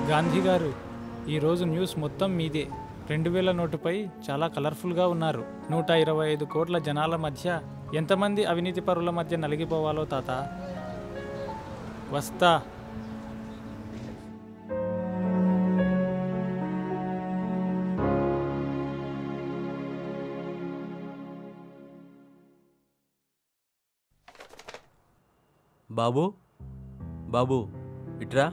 గాంధీ గారు ఈరోజు న్యూస్ మొత్తం మీదే రెండు వేల నోటుపై చాలా కలర్ఫుల్గా ఉన్నారు నూట ఇరవై ఐదు కోట్ల జనాల మధ్య ఎంతమంది అవినీతి పరుల మధ్య నలిగిపోవాలో తాత వస్తా బాబు బాబు ఇట్రా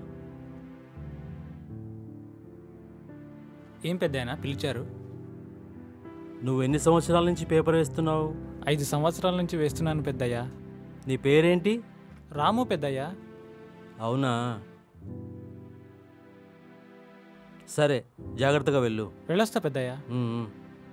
ఏం పెద్దయినా పిలిచారు నువ్వు ఎన్ని సంవత్సరాల నుంచి పేపర్ వేస్తున్నావు ఐదు సంవత్సరాల నుంచి వేస్తున్నాను పెద్దయ్య నీ పేరేంటి రాము పెద్దయ్య అవునా సరే జాగ్రత్తగా వెళ్ళు వెళ్ళొస్తా పెద్దయ్య ఉమ్, ఉమ్.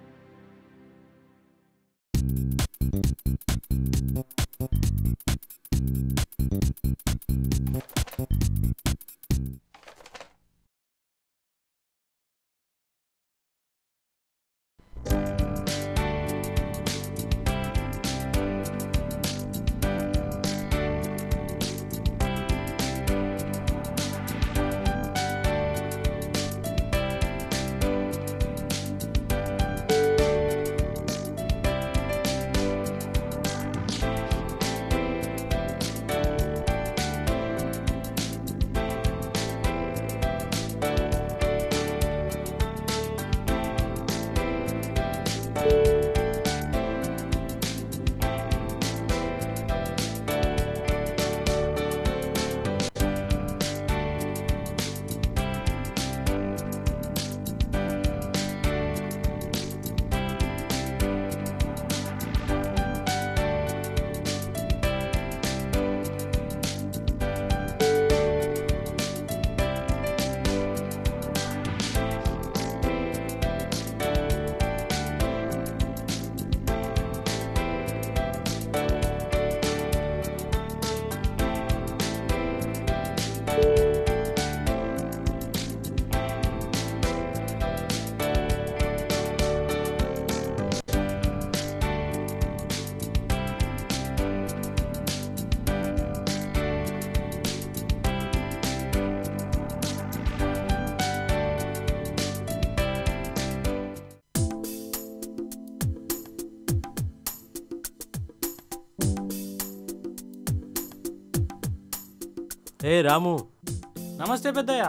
ఏ రాము నమస్తే పెద్దయ్య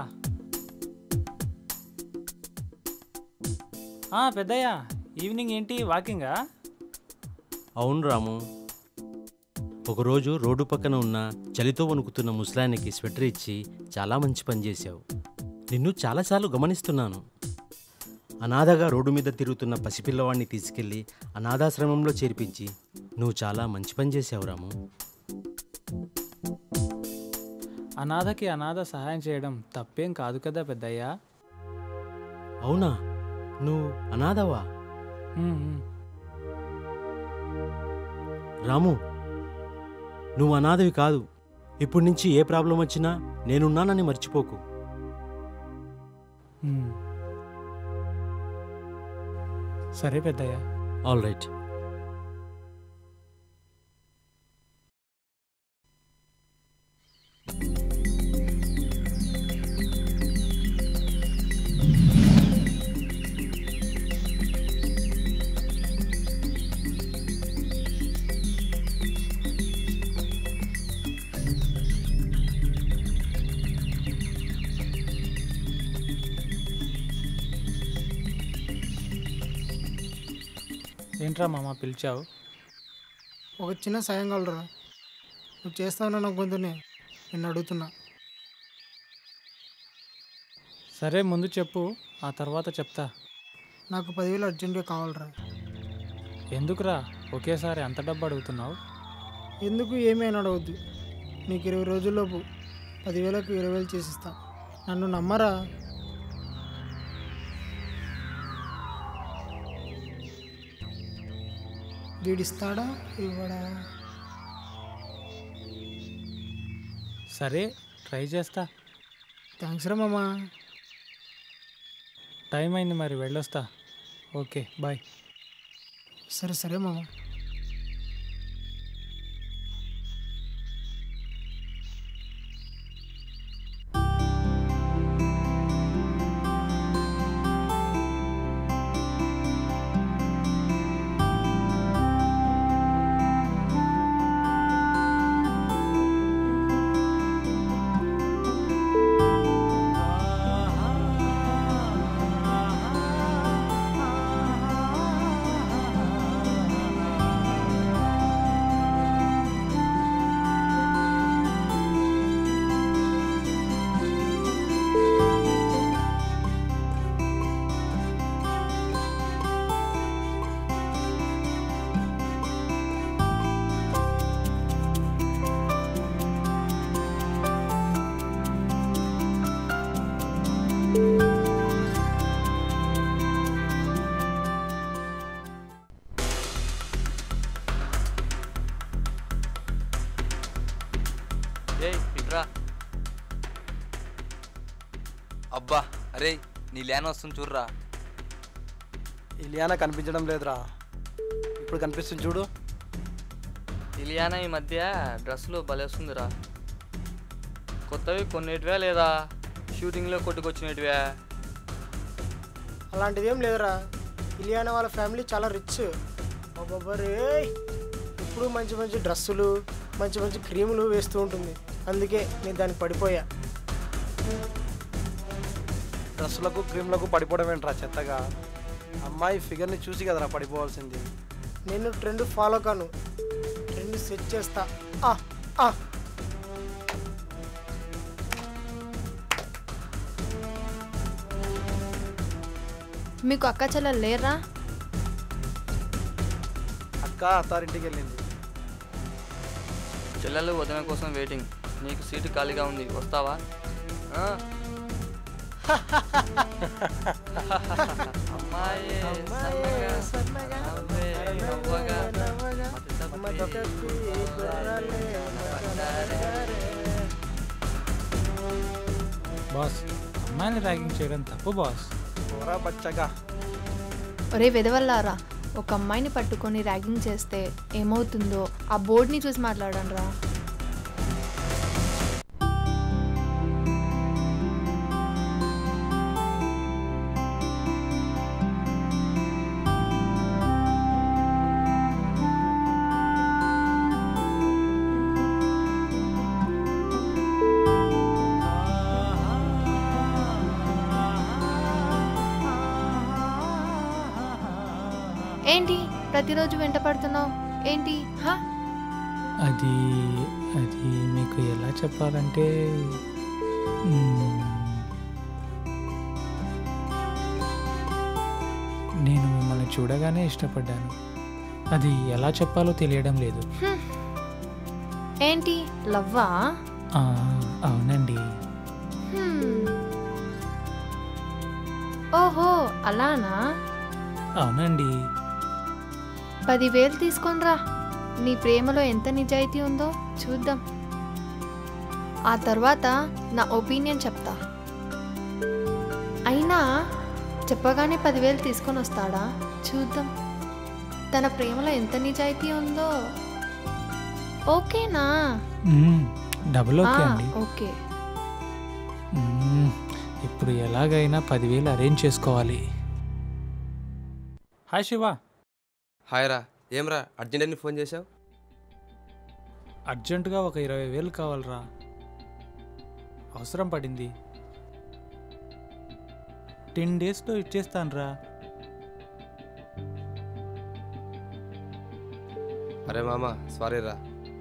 ఆ, పెద్దయ్య ఈవినింగ్ ఏంటి వాకింగా అవును రాము ఒకరోజు రోడ్డు పక్కన ఉన్న చలితో వణుకుతున్న ముసలానికి స్వెటర్ ఇచ్చి చాలా మంచి పని చేశావు నిన్ను చాలాసార్లు గమనిస్తున్నాను అనాథగా రోడ్డు మీద తిరుగుతున్న పసిపిల్లవాడిని తీసుకెళ్ళి అనాథాశ్రమంలో చేర్పించి నువ్వు చాలా మంచి పని చేశావు రాము అనాథకి అనాథ సహాయం చేయడం తప్పేం కాదు కదా పెద్దయ్య అవునా నువ్వు అనాథవా ఉమ్, ఉమ్. రాము నువ్వు అనాథవి కాదు ఇప్పటి నుంచి ఏ ప్రాబ్లం వచ్చినా నేనున్నానని మర్చిపోకు ఉమ్. సరే పెద్దయ్య ఆల్ రైట్ ఏంట్రా మామ పిలిచావు ఒక చిన్న సాయం కలరా నువ్వు చేస్తావు నా గొంతుని నిన్ను అడుగుతున్నా సరే ముందు చెప్పు ఆ తర్వాత చెప్తా నాకు పదివేలు అర్జెంటుగా కావాలరా ఎందుకురా ఒకేసారి అంత డబ్బు అడుగుతున్నావు ఎందుకు ఏమీ అని అడగద్దు నీకు ఇరవై రోజుల్లోపు పదివేలకు ఇరవై వేలు చేసిస్తా నన్ను నమ్మరా వీడిస్తాడా ఇవ్వడా సరే ట్రై చేస్తా థ్యాంక్స్ రా మామా టైం అయింది మరి వెళ్ళొస్తా ఓకే బాయ్ సరే సరే మామా ఇట్రా అబ్బా అరే నీ ల్యాన్ వస్తుంది చూడరా ఇలియానా కనిపించడం లేదురా ఇప్పుడు కనిపిస్తుంది చూడు ఇలియానా ఈ మధ్య డ్రెస్సులు భలేస్తుందిరా కొత్తవి కొన్నిటివే లేదా షూటింగ్లో కొట్టుకొచ్చినటివే అలాంటిది ఏం లేదురా ఇలియానా వాళ్ళ ఫ్యామిలీ చాలా రిచ్ బాబారే ఇప్పుడు మంచి మంచి డ్రెస్సులు మంచి మంచి క్రీములు వేస్తూ ఉంటుంది అందుకే నేను దానికి పడిపోయా డ్రెస్సులకు క్రీమ్లకు పడిపోవడం ఏంట్రా చెత్తగా అమ్మాయి ఫిగర్ని చూసి కదరా పడిపోవాల్సింది నేను ట్రెండ్ ఫాలో కాను ట్రెండ్ సెట్ చేస్తా ఆ, ఆ. మీకు అక్క చెల్లెలు లేరా అక్క అత్తారింటికి వెళ్ళింది చెల్లెలు వదిన కోసం వెయిటింగ్ నీకు సీటు ఖాళీగా ఉంది వస్తావా ఆ? అమ్మాయే సన్నగా, నవ్వే నవ్వగా, మతి తప్పి బాస్ అమ్మాయిని ర్యాగింగ్ చేయడం తప్పు బాస్ పోరా బచ్చగా ఒరే వెదవల్లారా ఒక అమ్మాయిని పట్టుకొని ర్యాగింగ్ చేస్తే ఏమవుతుందో ఆ బోర్డ్ని చూసి మాట్లాడండి రా ఏంటి ప్రతిరోజు వెంట పడుతున్నావు ఏంటి హా అది అది మీకు ఎలా చెప్పాలంటే మ్మ్, నేను మిమ్మల్ని చూడగానే ఇష్టపడ్డాను అది ఎలా చెప్పాలో తెలియడం లేదు ఏంటి లవ్వా ఆ, అవునండి హ్మ్. ఓహో అలానా అవునండి పదివేలు తీసుకొనిరా నీ ప్రేమలో ఎంత నిజాయితీ ఉందో చూద్దాం ఆ తర్వాత నా ఒపీనియన్ చెప్తా అయినా చెప్పగానే పదివేలు తీసుకొని వస్తాడా చూద్దాం తన ప్రేమలో ఎంత నిజాయితీ ఉందో ఓకేనా మ్మ్, డబుల్ ఆ, ఓకే అండి ఓకే మ్మ్, ఇప్పుడు ఎలాగైనా పదివేలు అరేంజ్ చేసుకోవాలి హాయ్ శివ హాయ్ రా ఏమ్రా అర్జెంట్ అని ఫోన్ చేశావు అర్జెంటుగా ఒక ఇరవై వేలు కావాలరా అవసరం పడింది టెన్ డేస్లో ఇచ్చేస్తానురా అరే మామ సారీ రా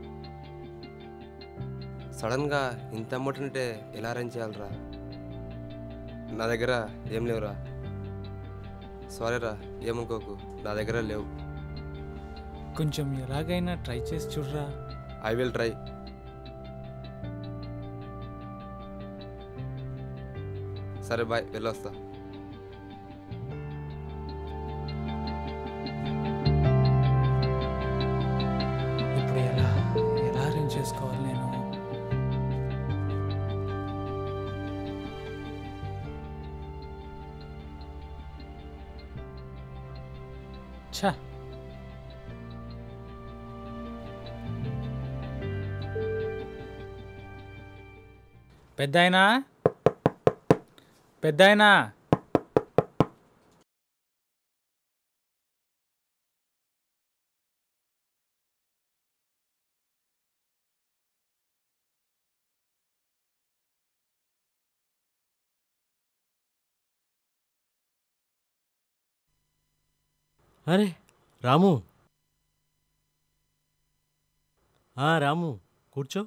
సడన్గా ఇంత అమౌంట్ ఉంటే ఎలా అరేంజ్ చేయాలరా నా దగ్గర ఏం లేవురా సారీ రా ఏమనుకోకు నా దగ్గర లేవు కొంచెం ఎలాగైనా ట్రై చేసి చూడరా ఐ విల్ ట్రై సరే బాయ్ వెళ్ళొస్తా ఇప్పుడు ఎలా ఎలా అరేంజ్ చేసుకోవాలి నేను ఛా పెద్దాయనా పెద్దాయనా అరే రాము ఆ, రాము కూర్చో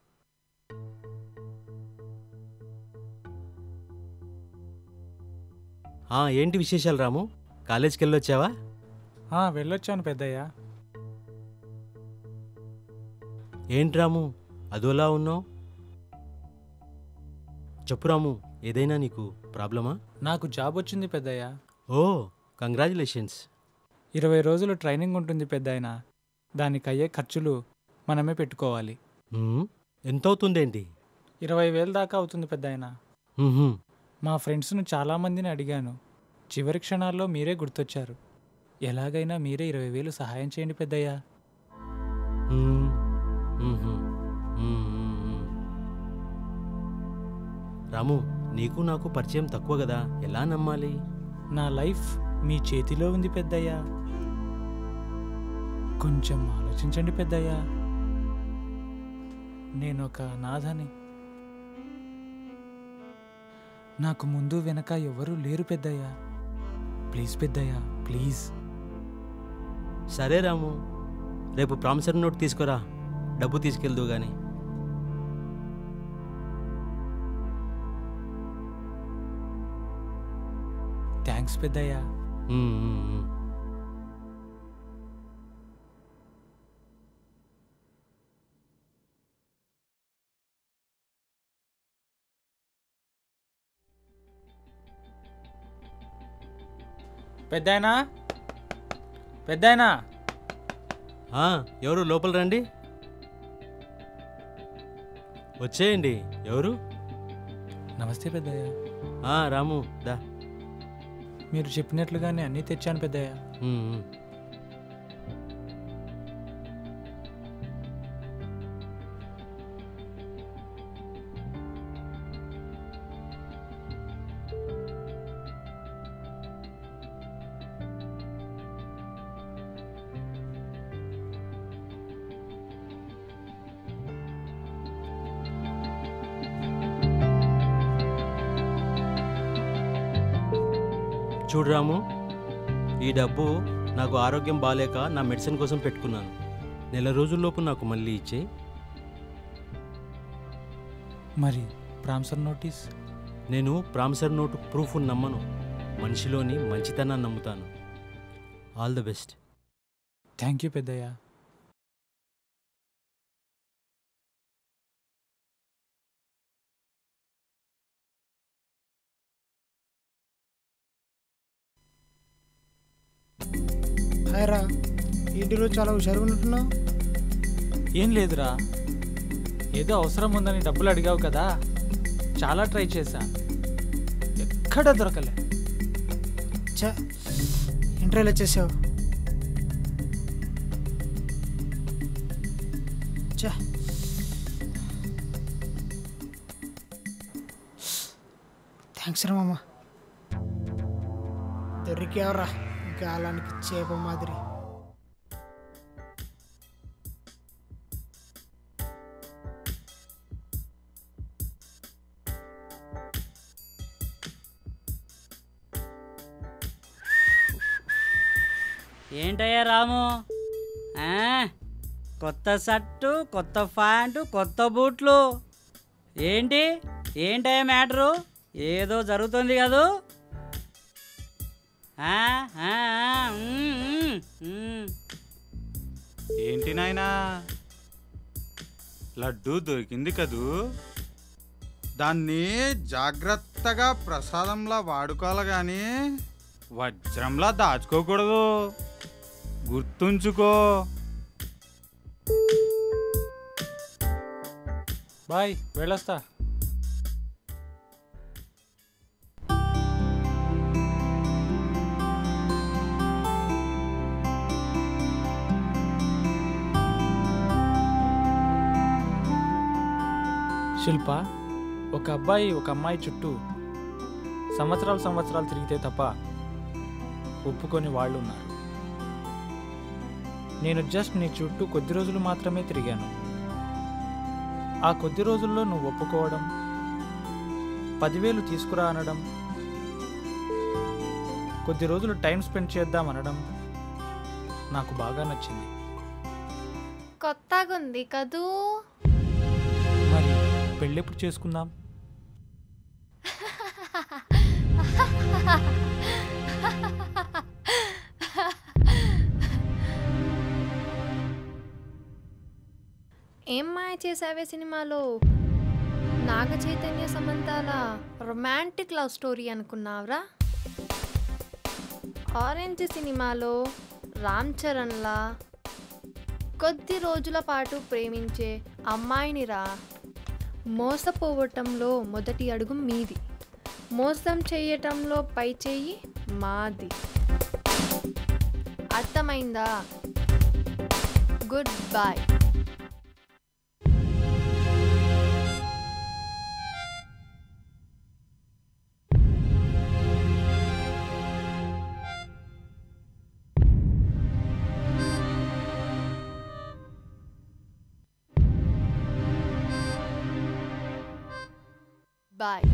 ఆ, ఏంటి విశేషాలు రాము కాలేజ్కి వెళ్ళొచ్చావా ఆ, వెళ్ళొచ్చాను పెద్దయ్య ఏంటి రాము అదోలా ఉన్నావు చెప్పు రాము ఏదైనా నీకు ప్రాబ్లమా నాకు జాబ్ వచ్చింది పెద్దయ్య ఓ కంగ్రాచులేషన్స్ ఇరవై రోజులు ట్రైనింగ్ ఉంటుంది పెద్దాయన దానికి అయ్యే ఖర్చులు మనమే పెట్టుకోవాలి ఎంత అవుతుందేంటి ఇరవై వేలు దాకా అవుతుంది పెద్ద మ్హూ. మా ఫ్రెండ్స్ను చాలామందిని అడిగాను చివరి క్షణాల్లో మీరే గుర్తొచ్చారు ఎలాగైనా మీరే ఇరవై వేలు సహాయం చేయండి పెద్దయ్యా మ్మ్. మ్హూ. మ్మ్, మ్మ్, మ్మ్. రాము నీకు నాకు పరిచయం తక్కువ కదా ఎలా నమ్మాలి నా లైఫ్ మీ చేతిలో ఉంది పెద్దయ్యా కొంచెం ఆలోచించండి పెద్దయ్యా నేను ఒక అనాథని నాకు ముందు వెనక ఎవరూ లేరు పెద్దయ్యా ప్లీజ్ పెద్దయ్యా ప్లీజ్ సరే రాము రేపు ప్రామిసర్ నోట్ తీసుకురా డబ్బు తీసుకెళ్దు గాని థ్యాంక్స్ పెద్దయ్యా మ్మ్, మ్మ్, మ్మ్. పెద్దాయనా పెద్దాయనా ఆ, ఎవరు లోపల రండి వచ్చేయండి ఎవరు నమస్తే పెద్దయ్య ఆ, రాము దా మీరు చెప్పినట్లుగానే అన్నీ తెచ్చాను పెద్దయ్య మ్మ్, మ్మ్. చూడు రాము ఈ డబ్బు నాకు ఆరోగ్యం బాగాలేక నా మెడిసిన్ కోసం పెట్టుకున్నాను నెల రోజుల్లోపు నాకు మళ్ళీ ఇచ్చే మరి ప్రామ్సర్ నోటీస్ నేను ప్రామిసర్ నోటు ప్రూఫ్ నమ్మను మనిషిలోని మంచితనాన్ని నమ్ముతాను all the best thank you పెద్దయ్య హాయ్ రా ఇంటిలో చాలా హుషారుగా ఉంటున్నావు ఏం లేదురా ఏదో అవసరం ఉందని డబ్బులు అడిగావు కదా చాలా ట్రై చేశా ఎక్కడ దొరకలే చా ఇంటర్వ్యూలో వచ్చేసావు చా థ్యాంక్స్ రా మామ దొరికావురా గాలానికి చేప మాదిరి ఏంటయ్యా రాము ఆ? కొత్త షర్టు కొత్త ప్యాంటు కొత్త బూట్లు ఏంటి ఏంటయ్యా మ్యాటరు ఏదో జరుగుతుంది కదూ ఆ? ఆ, ఆ, ఉమ్, ఉమ్, ఉమ్. ఏంటి నాయనా లడ్డు దొరికింది కదూ దాన్ని జాగ్రత్తగా ప్రసాదంలా వాడుకోవాలి కానీ వజ్రంలా దాచుకోకూడదు గుర్తుంచుకో బాయ్ వెళ్ళొస్తా శిల్ప ఒక అబ్బాయి ఒక అమ్మాయి చుట్టూ సంవత్సరాలు సంవత్సరాలు తిరిగితే తప్ప ఒప్పుకొని వాళ్ళు ఉన్నారు నేను జస్ట్ నీ చుట్టూ కొద్ది రోజులు మాత్రమే తిరిగాను ఆ కొద్ది రోజుల్లో నువ్వు ఒప్పుకోవడం పదివేలు తీసుకురా అనడం కొద్ది రోజులు టైం స్పెండ్ చేద్దాం అనడం నాకు బాగా నచ్చింది కొత్తగా ఉంది కదూ మరి పెళ్ళెప్పుడు చేసుకుందాం ఏం మాయ చేసావే సినిమాలో నాగ చైతన్య సమంతాల రొమాంటిక్ లవ్ స్టోరీ అనుకున్నావురా ఆరెంజ్ సినిమాలో రామ్ చరణ్లా కొద్ది రోజుల పాటు ప్రేమించే అమ్మాయిని రా మోసపోవటంలో మొదటి అడుగు మీది మోసం చేయటంలో పై చెయ్యి మాది అర్థమైందా గుడ్ బాయ్ బాయ్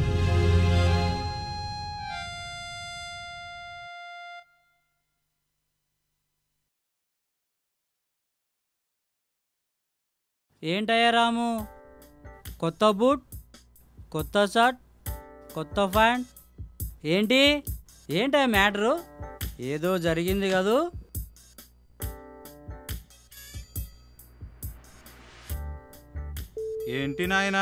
ఏంటయ్యా రాము కొత్త బూట్ కొత్త షర్ట్ కొత్త ప్యాంట్ ఏంటి ఏంటయ్యా మ్యాటరు ఏదో జరిగింది కదూ ఏంటి నాయనా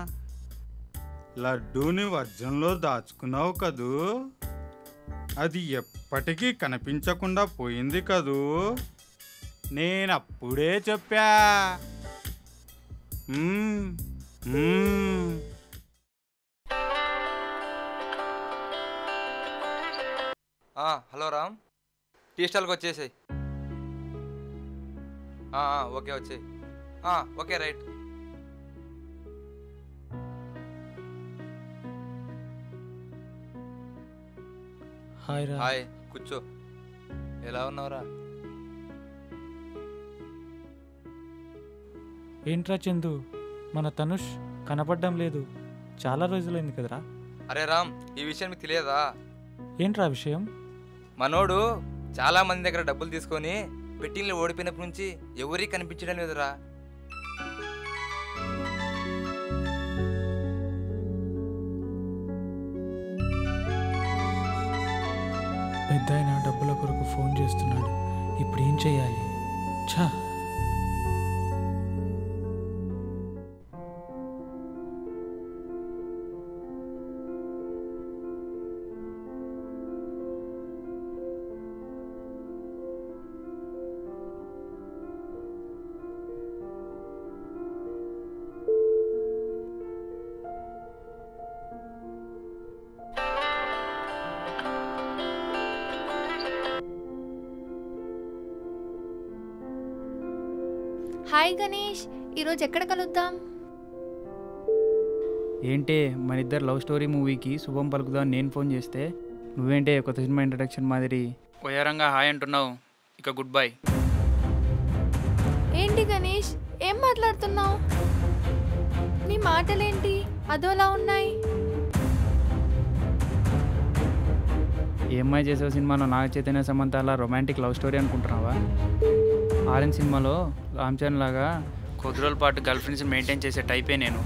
లడ్డూని వజ్రంలో దాచుకున్నావు కదూ అది ఎప్పటికీ కనిపించకుండా పోయింది కదూ నేనప్పుడే చెప్పా మ్మ్, మ్మ్. ఆ, హలో రామ్ టీ స్టాల్కి వచ్చేసాయి ఓకే వచ్చేయి ఆ, ఓకే రైట్ హాయ్ రా హాయ్ కూర్చో ఎలా ఉన్నావురా ఏంట్రా చందు మన తనుష్ కనపడడం లేదు చాలా రోజులైంది కదరా అరే రామ్ ఈ విషయం మీకు తెలియదా ఏంట్రా విషయం మనోడు చాలా మంది దగ్గర డబ్బులు తీసుకొని పెట్టిన్లు ఓడిపోయినప్పటి నుంచి ఎవరికి కనిపించడం లేదురా పెద్ద ఆయన డబ్బుల కొరకు ఫోన్ చేస్తున్నాడు ఇప్పుడు ఏం చేయాలి ఛా హాయ్ గణేష్ ఈరోజు ఎక్కడ కలుద్దాం ఏంటే మన ఇద్దరు లవ్ స్టోరీ మూవీకి శుభం పలుకుదాం నేను ఫోన్ చేస్తే నువ్వేంటే కొత్త సినిమా ఇంట్రడక్షన్ మాదిరి పోయారంగా హాయ్ అంటున్నావు ఇక గుడ్ బై ఏంటి గణేష్ ఏం మాట్లాడుతున్నావు నీ మాటలేంటి అదోలా ఉన్నాయి ఏ అమ్మాయి చేసే సినిమాలో నాగ చైతన్య సమంత అలా రొమాంటిక్ లవ్ స్టోరీ అనుకుంటున్నావా ఆరెంజ్ సినిమాలో రామ్ చరణ్ లాగా కొద్ది రోజుల పాటు గర్ల్ ఫ్రెండ్స్ మెయింటైన్ చేసే టైపే నేను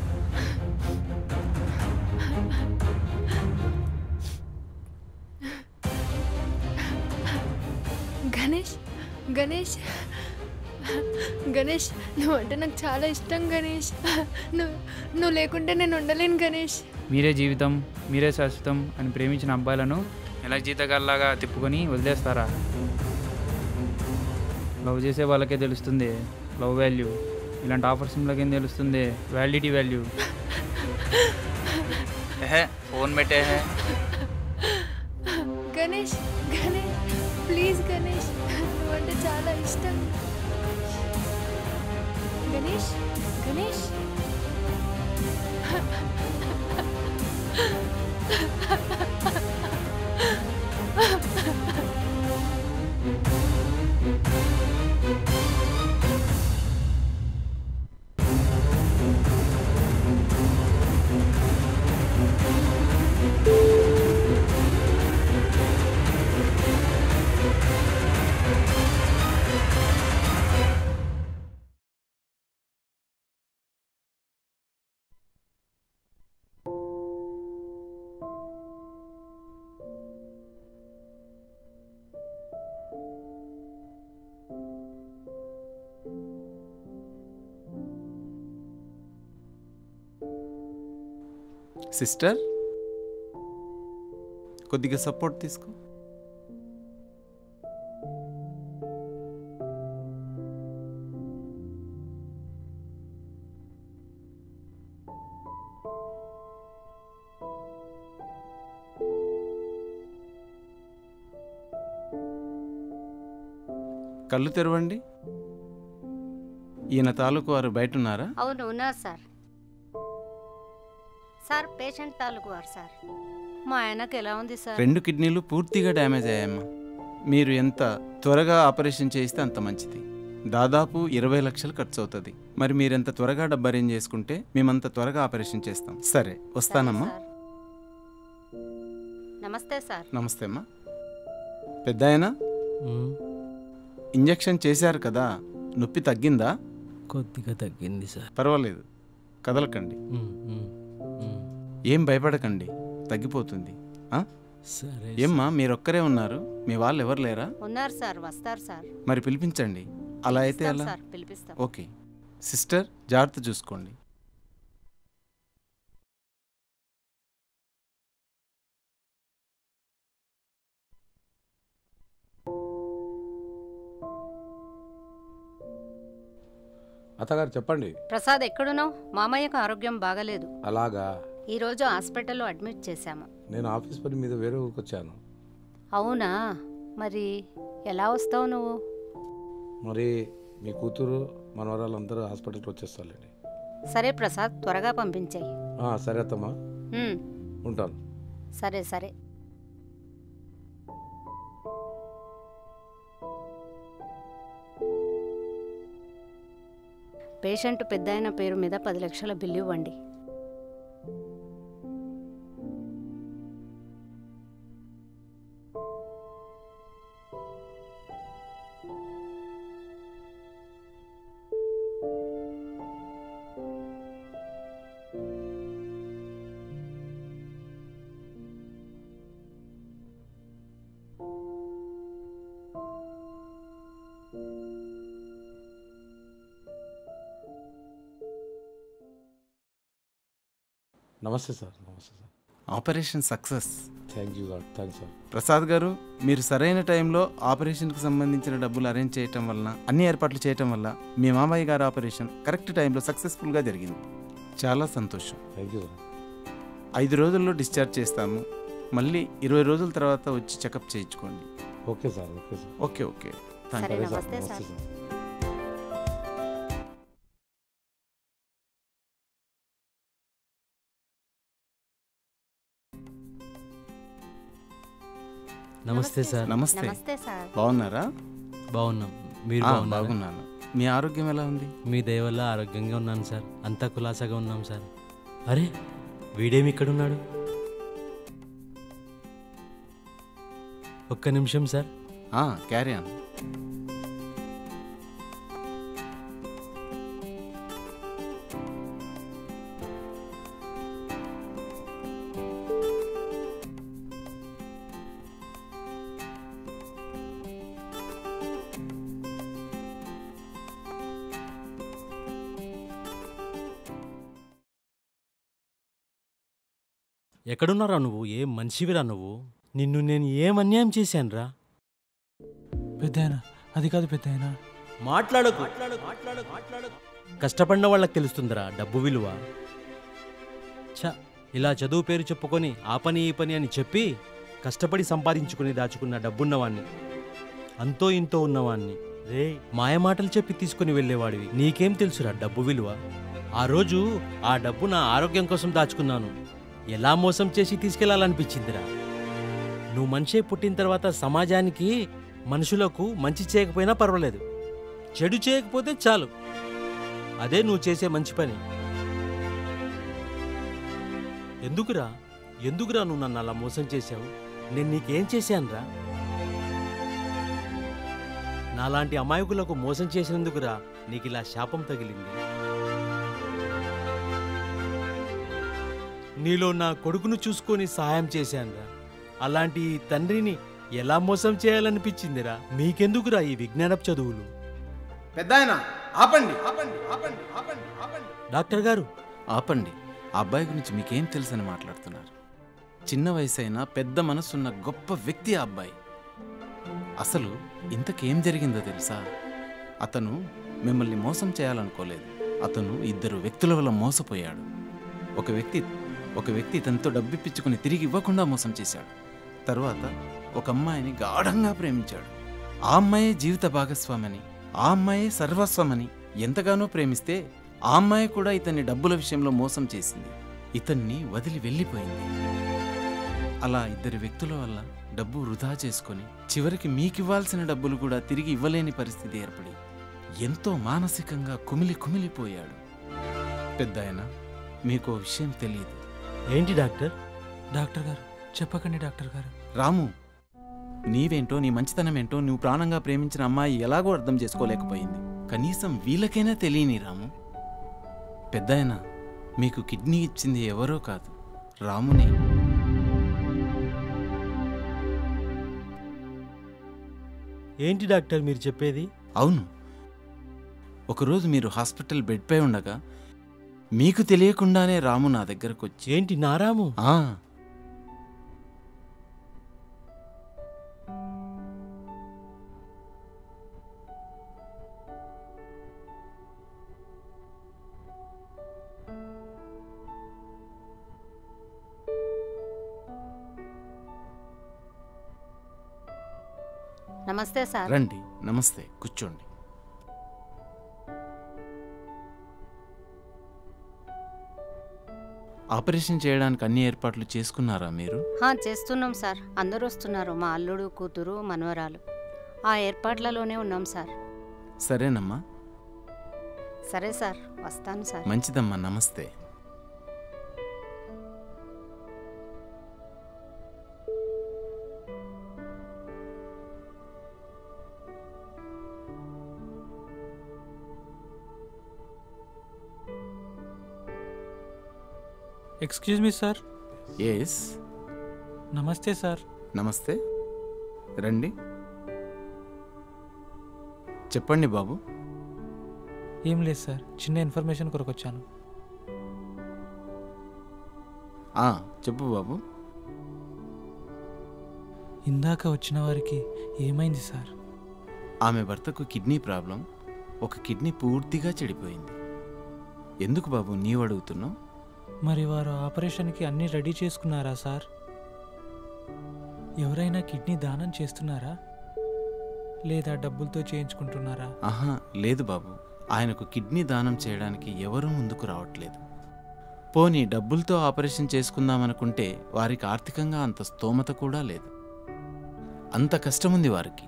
గణేష్ గణేష్ గణేష్ నువ్వు అంటే నాకు చాలా ఇష్టం గణేష్ నువ్వు నువ్వు లేకుంటే నేను ఉండలేను గణేష్ మీరే జీవితం మీరే శాశ్వతం అని ప్రేమించిన అబ్బాయిలను ఎలా జీతగాల్లాగా తిప్పుకొని వదిలేస్తారా లవ్ చేసే వాళ్ళకే తెలుస్తుంది లవ్ వాల్యూ ఇలాంటి ఆఫర్స్ ఏం తెలుస్తుంది వ్యాలిడిటీ వాల్యూ ఏహే ఫోన్ పెట్టే గణేష్ గణేష్ ప్లీజ్ గణేష్ నువ్వు అంటే చాలా ఇష్టం గణేష్ గణేష్ సిస్టర్ కొద్దిగా సపోర్ట్ తీసుకో కళ్ళు తెరవండి ఈయన తాలూకు వారు బయట ఉన్నారా అవును ఉన్నారు సార్ సార్ పేషెంట్ తాలూకు వారు సార్ మా ఆయనకు ఎలా ఉంది సార్ రెండు కిడ్నీలు పూర్తిగా డ్యామేజ్ అయ్యాయమ్మా మీరు ఎంత త్వరగా ఆపరేషన్ చేయిస్తే అంత మంచిది దాదాపు ఇరవై లక్షలు ఖర్చు అవుతుంది మరి మీరు ఎంత త్వరగా డబ్బు అరేంజ్ చేసుకుంటే మేమంత త్వరగా ఆపరేషన్ చేస్తాం సరే వస్తానమ్మా నమస్తే సార్ నమస్తే అమ్మా పెద్ద ఇంజెక్షన్ చేశారు కదా నొప్పి తగ్గిందా కొద్దిగా తగ్గింది సార్ పర్వాలేదు కదలకండి ఏం భయపడకండి తగ్గిపోతుంది ఆ? సరే ఏమ్మా మీరొక్కరే ఉన్నారు మీ వాళ్ళు ఎవరు లేరా ఉన్నారు సార్ వస్తారు సార్ మరి పిలిపించండి అలా అయితే పిలుస్తాం ఎలా సార్, పిలిపిస్తాం. ఓకే సిస్టర్ జాగ్రత్త చూసుకోండి అత్తగారు చెప్పండి ప్రసాద్ ఎక్కడున్నావు మామయ్యకు ఆరోగ్యం బాగలేదు అలాగా ఈరోజు హాస్పిటల్లో అడ్మిట్ చేశాము నేను ఆఫీస్ పని మీద వేరే ఊరికి వచ్చాను అవునా మరి ఎలా వస్తావు నువ్వు మరి మీ కూతురు మనవరాళ్ళందరూ హాస్పిటల్కి వచ్చేస్తారులేండి సరే ప్రసాద్ త్వరగా పంపించేయి ఆ, సరే అత్తమ్మా ఉమ్, ఉంటాను సరే సరే పేషెంట్ పెద్దాయన పేరు మీద పది లక్షల బిల్లు ఇవ్వండి నమస్తే సార్ నమస్తే sir operation success thank you god thanks sir Prasad గారు మీరు సరైన టైంలో ఆపరేషన్కి సంబంధించిన డబ్బులు అరేంజ్ చేయటం వలన అన్ని ఏర్పాట్లు చేయటం వల్ల మీ మామయ్య గారి ఆపరేషన్ కరెక్ట్ టైంలో సక్సెస్ఫుల్గా జరిగింది చాలా సంతోషం థ్యాంక్ యూ ఐదు రోజుల్లో డిశ్చార్జ్ చేస్తాము మళ్ళీ ఇరవై రోజుల తర్వాత వచ్చి చెకప్ చేయించుకోండి okay sir okay sir okay okay thank సరే యూ నమస్తే సార్ నమస్తే సార్ నమస్తే నమస్తే సార్ బాగున్నారా బాగున్నాం మీరు ఆ, బాగున్నారా? బాగున్నాను మీ ఆరోగ్యం ఎలా ఉంది మీ దయ వల్ల ఆరోగ్యంగా ఉన్నాను సార్ అంతా కులాసాగా ఉన్నాం సార్ అరే వీడేమి ఇక్కడున్నాడు ఒక్క నిమిషం సార్ క్యారీ ఆన్ ఎక్కడున్నారా నువ్వు ఏం మనిషివిరా నువ్వు నిన్ను నేను ఏం అన్యాయం చేశానురా పెద్దాయన అది కాదు పెద్దాయన మాట్లాడకు కష్టపడిన వాళ్ళకి తెలుస్తుందిరా డబ్బు విలువ ఛ ఇలా చదువు పేరు చెప్పుకొని ఆ పని ఈ పని అని చెప్పి కష్టపడి సంపాదించుకుని దాచుకున్న డబ్బున్నవాణ్ణి అంతో ఇంతో ఉన్నవాణ్ణి రే మాయ మాటలు చెప్పి తీసుకుని వెళ్ళేవాడివి నీకేం తెలుసురా డబ్బు విలువ ఆ రోజు ఆ డబ్బు నా ఆరోగ్యం కోసం దాచుకున్నాను ఎలా మోసం చేసి తీసుకెళ్లాలనిపించిందిరా నువ్వు మనిషి పుట్టిన తర్వాత సమాజానికి మనుషులకు మంచి చేయకపోయినా పర్వాలేదు చెడు చేయకపోతే చాలు అదే నువ్వు చేసే మంచి పని ఎందుకురా ఎందుకురా నువ్వు నన్ను అలా మోసం చేశావు నేను నీకేం చేశానురా నాలాంటి అమాయకులకు మోసం చేసినందుకురా నీకు ఇలా శాపం తగిలింది నీలో నా కొడుకును చూసుకొని సహాయం చేశానురా అలాంటి ఈ తండ్రిని ఎలా మోసం చేయాలనిపించిందిరా మీకెందుకురా ఈ విజ్ఞానపు చదువులు పెద్ద ఆపండి ఆపండి ఆపండి ఆపండి ఆపండి డాక్టర్ గారు ఆపండి ఆ అబ్బాయి గురించి మీకేం తెలుసని మాట్లాడుతున్నారు చిన్న వయసైనా పెద్ద మనసున్న గొప్ప వ్యక్తి ఆ అబ్బాయి అసలు ఇంతకేం జరిగిందో తెలుసా అతను మిమ్మల్ని మోసం చేయాలనుకోలేదు అతను ఇద్దరు వ్యక్తుల వల్ల మోసపోయాడు ఒక వ్యక్తి ఒక వ్యక్తి తనతో డబ్బిప్పించుకుని తిరిగి ఇవ్వకుండా మోసం చేశాడు తరువాత ఒక అమ్మాయిని గాఢంగా ప్రేమించాడు ఆ అమ్మాయే జీవిత భాగస్వామని ఆ అమ్మాయే సర్వస్వమని ఎంతగానో ప్రేమిస్తే ఆ అమ్మాయి కూడా ఇతన్ని డబ్బుల విషయంలో మోసం చేసింది ఇతన్ని వదిలి వెళ్ళిపోయింది అలా ఇద్దరి వ్యక్తుల వల్ల డబ్బు వృధా చేసుకొని చివరికి మీకివ్వాల్సిన డబ్బులు కూడా తిరిగి ఇవ్వలేని పరిస్థితి ఏర్పడి ఎంతో మానసికంగా కుమిలి కుమిలిపోయాడు పెద్దాయన మీకు ఓ విషయం తెలియదు ఏంటి డాక్టర్ డాక్టర్ గారు చెప్పకండి డాక్టర్ గారు రాము నీవేంటో నీ మంచితనం ఏంటో నువ్వు ప్రాణంగా ప్రేమించిన అమ్మాయి ఎలాగో అర్థం చేసుకోలేకపోయింది కనీసం వీళ్ళకైనా తెలియని రాము పెద్దాయన మీకు కిడ్నీ ఇచ్చింది ఎవరో కాదు రామునే ఏంటి డాక్టర్ మీరు చెప్పేది అవును ఒకరోజు మీరు హాస్పిటల్ బెడ్పై ఉండగా మీకు తెలియకుండానే రాము నా దగ్గరకు వచ్చి ఏంటి నా రాము ఆ నమస్తే సార్ రండి నమస్తే కూర్చోండి ఆపరేషన్ చేయడానికి అన్ని ఏర్పాట్లు చేసుకున్నారా మీరు హా, చేస్తున్నాం సార్ అందరూ వస్తున్నారు మా అల్లుడు కూతురు మనవరాలు ఆ ఏర్పాట్లలోనే ఉన్నాం సార్ సరేనమ్మా సరే సార్ వస్తాను సార్ మంచిదమ్మా నమస్తే ఎక్స్క్యూజ్ మీ సార్ ఎస్ నమస్తే సార్ నమస్తే రండి చెప్పండి బాబు ఏం లేదు సార్ చిన్న ఇన్ఫర్మేషన్ కొరకు వచ్చాను ఆ, చెప్పు బాబు ఇందాక వచ్చిన వారికి ఏమైంది సార్ ఆమె భర్తకు కిడ్నీ ప్రాబ్లం ఒక కిడ్నీ పూర్తిగా చెడిపోయింది ఎందుకు బాబు నీవు అడుగుతున్నావు మరి వారు ఆపరేషన్కి అన్నీ రెడీ చేసుకున్నారా సార్ ఎవరైనా కిడ్నీ దానం చేస్తున్నారా లేదా డబ్బులతో చేయించుకుంటున్నారా ఆహా లేదు బాబు ఆయనకు కిడ్నీ దానం చేయడానికి ఎవరూ ముందుకు రావట్లేదు పోనీ డబ్బులతో ఆపరేషన్ చేసుకుందామనుకుంటే వారికి ఆర్థికంగా అంత స్తోమత కూడా లేదు అంత కష్టముంది వారికి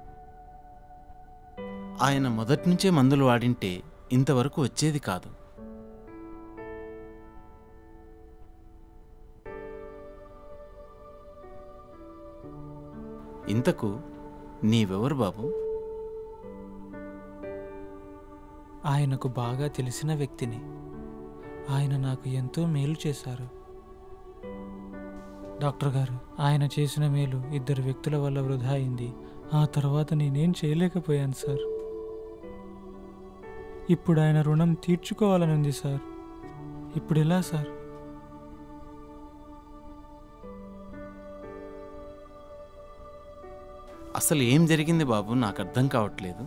ఆయన మొదటి నుంచే మందులు వాడింటే ఇంతవరకు వచ్చేది కాదు ఇంతకు నీవెవరు బాబు ఆయనకు బాగా తెలిసిన వ్యక్తిని ఆయన నాకు ఎంతో మేలు చేశారు డాక్టర్ గారు ఆయన చేసిన మేలు ఇద్దరు వ్యక్తుల వల్ల వృధా అయింది ఆ తర్వాత నేనేం చేయలేకపోయాను సార్ ఇప్పుడు ఆయన రుణం తీర్చుకోవాలని ఉంది సార్ ఇప్పుడు ఎలా సార్ అసలు ఏం జరిగింది బాబు నాకు అర్థం కావట్లేదు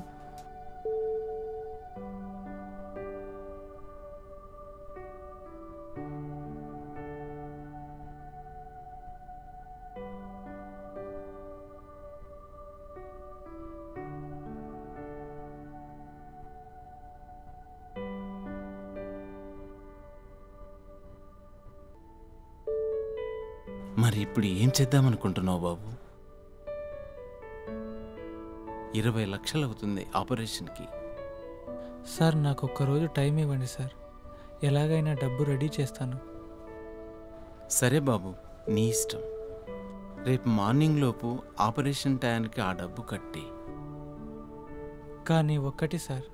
మరి ఇప్పుడు ఏం చేద్దామనుకుంటున్నావు బాబు ఇరవై లక్షలు అవుతుంది ఆపరేషన్కి సార్ నాకు ఒక్కరోజు టైం ఇవ్వండి సార్ ఎలాగైనా డబ్బు రెడీ చేస్తాను సరే బాబు నీ ఇష్టం రేపు మార్నింగ్ లోపు ఆపరేషన్ టయానికి ఆ డబ్బు కట్టి కానీ ఒక్కటి సార్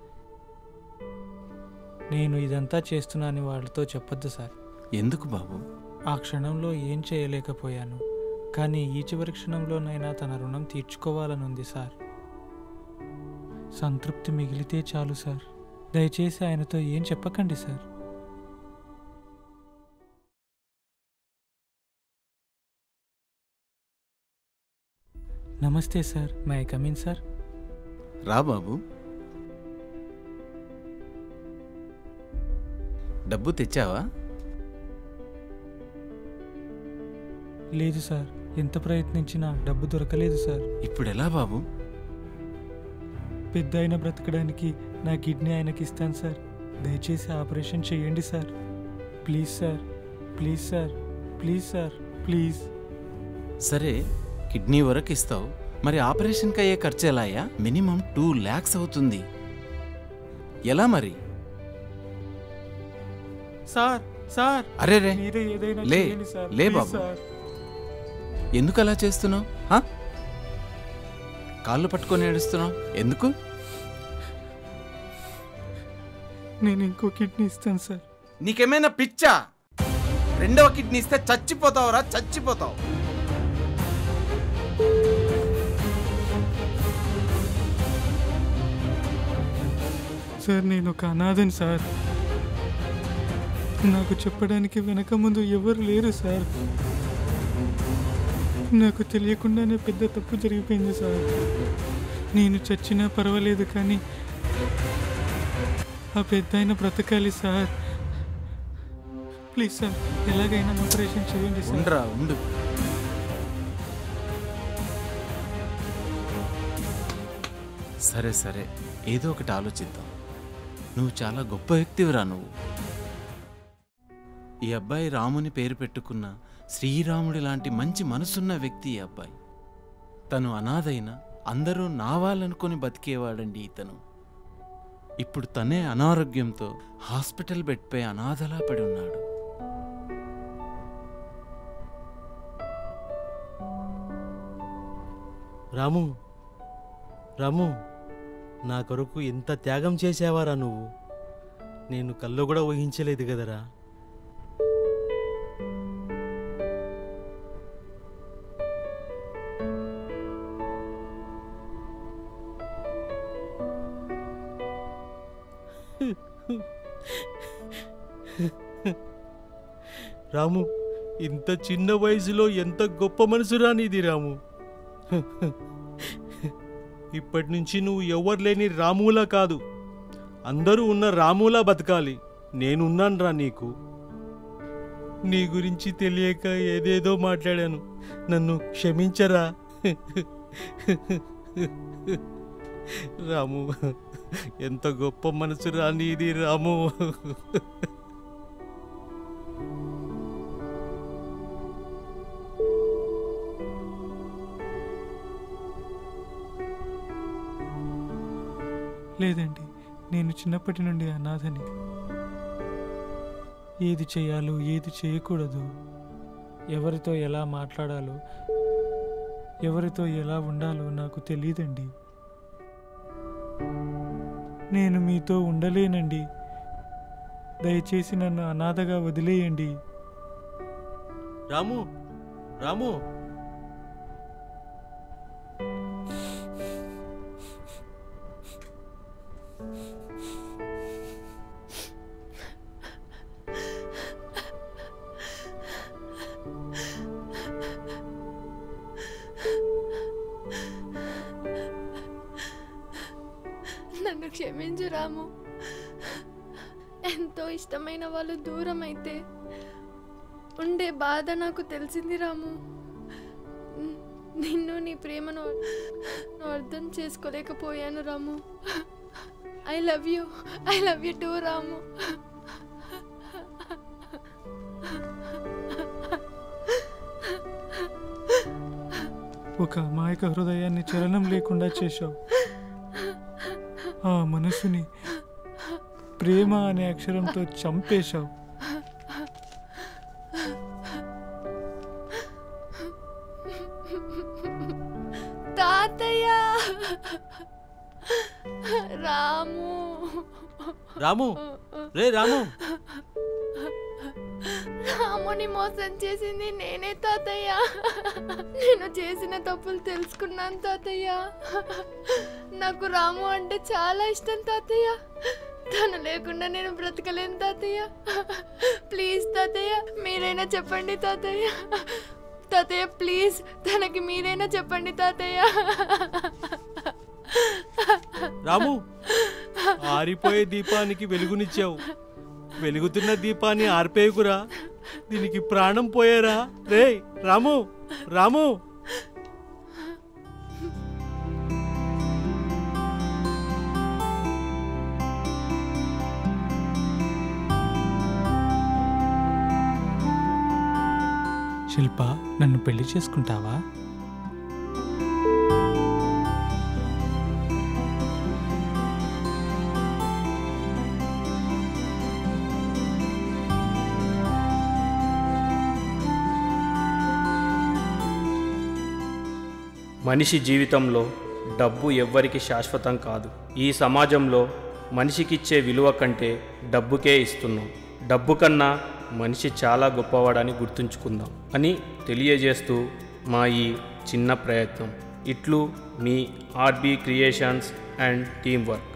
నేను ఇదంతా చేస్తున్నానని వాళ్ళతో చెప్పొద్దు సార్ ఎందుకు బాబు ఆ క్షణంలో ఏం చేయలేకపోయాను కానీ ఈ చివరి క్షణంలోనైనా తన రుణం తీర్చుకోవాలని ఉంది సార్ సంతృప్తి మిగిలితే చాలు సార్ దయచేసి ఆయనతో ఏం చెప్పకండి సార్ నమస్తే సార్ మై కమిన్ సార్ రా బాబు డబ్బు తెచ్చావా లేదు సార్ ఎంత ప్రయత్నించినా డబ్బు దొరకలేదు సార్ ఇప్పుడు ఎలా బాబు పెద్ద ఆయన బ్రతకడానికి నా కిడ్నీ ఆయనకి ఇస్తాను సార్ దయచేసి ఆపరేషన్ చేయండి sir please sir please sir please sir please సరే కిడ్నీ వరకు ఇస్తావు మరి ఆపరేషన్కి అయ్యే ఖర్చు ఎలా అయ్యా మినిమం టూ ల్యాక్స్ అవుతుంది ఎలా మరి సార్ సార్ అరే రే మీరే ఏదైనా లే చేయండి సార్ లే ప్లీజ్ బాబు సార్ ఎందుకు అలా చేస్తున్నావు హా? కాళ్ళు పట్టుకొని ఏడుస్తున్నావు ఎందుకు నేను ఇంకో కిడ్నీ ఇస్తాను సార్ నీకేమైనా పిచ్చా రెండవ కిడ్నీ ఇస్తే చచ్చిపోతావురా చచ్చిపోతావు సార్ నేను ఒక అనాథని సార్ నాకు చెప్పడానికి వెనక ముందు ఎవరు లేరు సార్ నాకు తెలియకుండానే పెద్ద తప్పు జరిగిపోయింది సార్ నేను చచ్చినా పర్వాలేదు కానీ ఆ పెద్ద ఆయన బ్రతకాలి సార్ ప్లీజ్ సార్ ఎలాగైనా ఆపరేషన్ చేయండి సార్ ఉండరా ఉండు సరే సరే ఏదో ఒకటి ఆలోచిద్దాం నువ్వు చాలా గొప్ప వ్యక్తివిరా నువ్వు ఈ అబ్బాయి రాముని పేరు పెట్టుకున్న శ్రీరాముడి లాంటి మంచి మనసున్న వ్యక్తి ఈ అబ్బాయి తను అనాథైన అందరూ నావాలనుకొని బతికేవాడండి ఇతను ఇప్పుడు తనే అనారోగ్యంతో హాస్పిటల్ బెడ్పై అనాథలా పడి ఉన్నాడు రాము రాము నా కొరకు ఎంత త్యాగం చేసావారా నువ్వు నేను కల్లో కూడా ఊహించలేదు కదరా రాము ఇంత చిన్న వయసులో ఎంత గొప్ప మనసురా నీది రాము ఇప్పటి నుంచి నువ్వు ఎవరు లేని రాములా కాదు అందరూ ఉన్న రాములా బతకాలి నేనున్నాను రా నీకు నీ గురించి తెలియక ఏదేదో మాట్లాడాను నన్ను క్షమించరా రాము ఎంత గొప్ప మనసు రా నీది రాము లేదండి నేను చిన్నప్పటి నుండి అనాథని ఏది చేయాలో ఏది చేయకూడదు ఎవరితో ఎలా మాట్లాడాలో ఎవరితో ఎలా ఉండాలో నాకు తెలియదండి నేను మీతో ఉండలేనండి దయచేసి నన్ను అనాథగా వదిలేయండి రాము రాము నన్ను క్షమించు రాము ఎంతో ఇష్టమైన వాళ్ళు దూరం అయితే ఉండే బాధ నాకు తెలిసింది రాము న్- నిన్ను నీ ప్రేమను నువ్వు అర్థం చేసుకోలేకపోయాను Ramu I love you I love you too Ramu ఒక అమాయక హృదయాన్ని చలనం లేకుండా చేశావు ఆ మనసుని ప్రేమ అనే అక్షరంతో చంపేశావు తాతయ్య రాము రాము రే రాము రాముని మోసం చేసింది నేనే తాతయ్య నేను చేసిన తప్పులు తెలుసుకున్నాను తాతయ్య నాకు రాము అంటే చాలా ఇష్టం తాతయ్య తను లేకుండా నేను బ్రతకలేను తాతయ్య ప్లీజ్ తాతయ్య మీరైనా చెప్పండి తాతయ్య తాతయ్య ప్లీజ్ తనకి మీరైనా చెప్పండి తాతయ్య రాము ఆరిపోయే దీపానికి వెలుగునిచ్చావు వెలుగుతున్న దీపాన్ని ఆర్పేయకురా దీనికి ప్రాణం పోయేరా రే రాము రాము శిల్ప నన్ను పెళ్లి చేసుకుంటావా మనిషి జీవితంలో డబ్బు ఎవ్వరికి శాశ్వతం కాదు ఈ సమాజంలో మనిషికిచ్చే విలువ కంటే డబ్బుకే ఇస్తున్నాం డబ్బు కన్నా మనిషి చాలా గొప్పవాడని గుర్తుంచుకుందాం అని తెలియజేస్తూ మా ఈ చిన్న ప్రయత్నం ఇట్లు మీ R B creations and team work